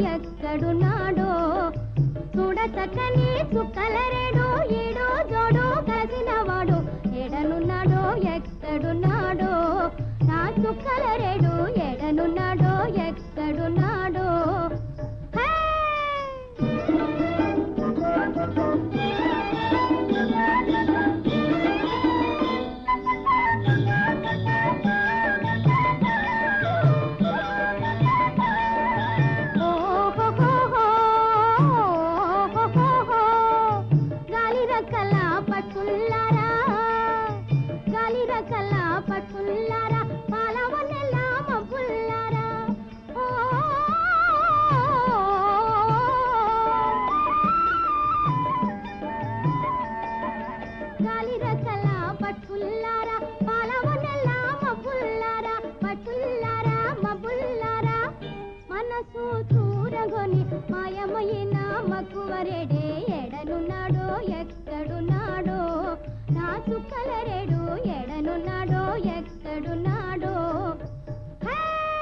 ఎక్కడున్నాడో చూడ చక్కని చుక్కలరేడు ఈడు జోడు కలిసినవాడు ఎడనున్నాడో ఎక్కడున్నాడో నా చుక్కలరేడు ఎడనున్నాడో ఎక్కడున్నాడో హే! గాలి రకల పట్టుల్లారా గాలి రకల పట్టుల్లారా పాలవన్నెల మబ్బుల్లారా ఓ గాలి రకల పట్టుల్లారా పాలవన్నెల మబ్బుల్లారా పట్టుల్లారా మబ్బుల్లారా మనసు చూరగొని మాయమైన మక్కువరెడే ఎడనున్నాడో ఎక్కడున్నాడో నా చుక్కలరెడు ఎడనున్నాడో ఎక్కడున్నాడో హే!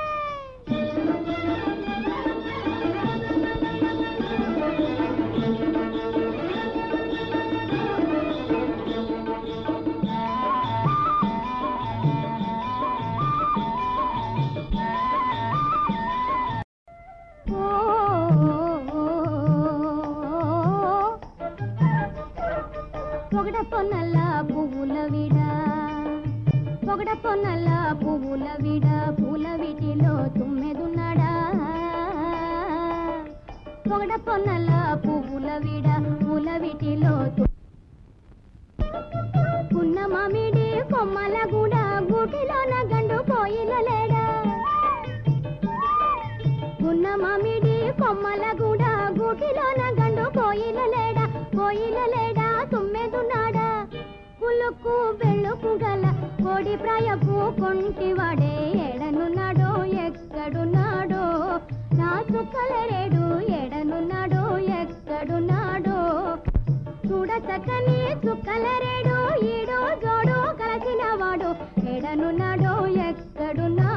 ఓ పొగడ పొన్నల్ల పువ్వుల విడ పొగడ పొన్నల్ల పువ్వుల విడ పూల వీటిలో తుమ్మెదున్నాడా పొగడ పొన్నల్ల పువ్వుల విడ పూల వీటిలో తుమ్మె పున్న మామిడి కొమ్మల గూడ గూటిలోన గండు కోయిల లేడా ఉన్న మామిడి కొమ్మల గూడ గూటిలోన గండు కోయిల లేడా కోయిల లేడా తుమ్మెదున్నాడా పులుకు బెళ్ళుకు గల కోడి ప్రాయపు కొంటివాడే ఎడనున్నాడో ఎక్కడున్నాడో నా చుక్కలరేడు ఎడనున్నాడో ఎక్కడున్నాడో చూడ చక్కని చుక్కలరేడు ఈడు జోడు కలిసినవాడు ఎడనున్నాడో ఎక్కడున్నాడో